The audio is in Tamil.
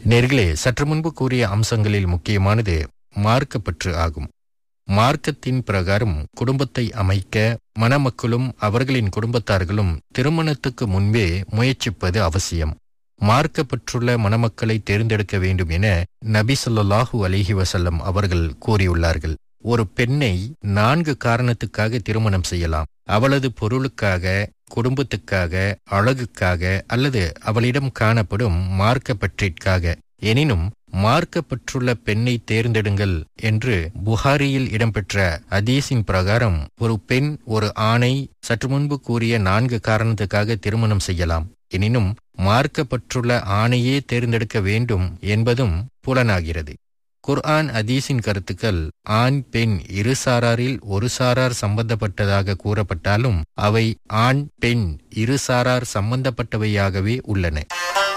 நேர்களே சற்று முன்பு கூறிய அம்சங்களில் முக்கியமானது மார்க்கப்பற்று ஆகும் மார்க்கத்தின் பிரகாரம் குடும்பத்தை அமைக்க மணமக்களும் அவர்களின் குடும்பத்தார்களும் திருமணத்துக்கு முன்பே முயற்சிப்பது அவசியம் மார்க்கப்பற்றுள்ள மணமக்களை தேர்ந்தெடுக்க வேண்டும் என நபி ஸல்லல்லாஹு அலைஹி வஸல்லம் அவர்கள் கூறியுள்ளார்கள் ஒரு பெண்ணை நான்கு காரணத்துக்காக திருமணம் செய்யலாம் அவளது பொருளுக்காக குடும்பத்துக்காக அழகுக்காக அல்லது அவளிடம் காணப்படும் மார்க்கப்பற்றிற்காக எனினும் மார்க்கப்பற்றுள்ள பெண்ணை தேர்ந்தெடுங்கள் என்று புகாரியில் இடம்பெற்ற அதீஸின் பிரகாரம் ஒரு பெண் ஒரு ஆணை சற்று முன்பு கூறிய நான்கு காரணத்துக்காக திருமணம் செய்யலாம் எனினும் மார்க்கப்பற்றுள்ள ஆணையே தேர்ந்தெடுக்க வேண்டும் என்பதும் புலனாகிறது குர்ஆன் அதீஸின் கருத்துக்கள் ஆண் பெண் இரு சாராரில் ஒரு சாரார் சம்பந்தப்பட்டதாக கூறப்பட்டாலும் அவை ஆண் பெண் இரு சாரார் சம்பந்தப்பட்டவையாகவே உள்ளன